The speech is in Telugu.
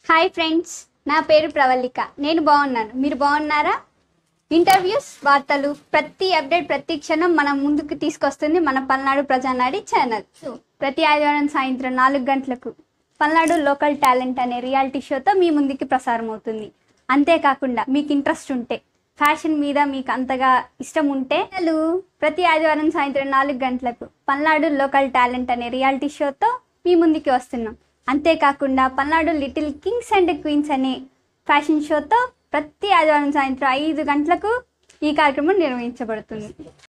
హాయ్ ఫ్రెండ్స్ నా పేరు ప్రవల్లిక నేను బాగున్నాను మీరు బాగున్నారా ఇంటర్వ్యూస్ వార్తలు ప్రతి అప్డేట్ ప్రతి క్షణం మనం ముందుకు తీసుకొస్తుంది మన పల్నాడు ప్రజానాడి ఛానల్ ప్రతి ఆదివారం సాయంత్రం నాలుగు గంటలకు పల్నాడు లోకల్ టాలెంట్ అనే రియాలిటీ షోతో మీ ముందుకి ప్రసారం అవుతుంది అంతేకాకుండా మీకు ఇంట్రెస్ట్ ఉంటే ఫ్యాషన్ మీద మీకు అంతగా ఇష్టం ఉంటే అసలు ప్రతి ఆదివారం సాయంత్రం నాలుగు గంటలకు పల్నాడు లోకల్ టాలెంట్ అనే రియాలిటీ షోతో మీ ముందుకి వస్తున్నాం అంతేకాకుండా Palnadu little kings and queens అనే ఫ్యాషన్ షోతో ప్రతి ఆదివారం సాయంత్రం ఐదు గంటలకు ఈ కార్యక్రమం నిర్వహించబడుతుంది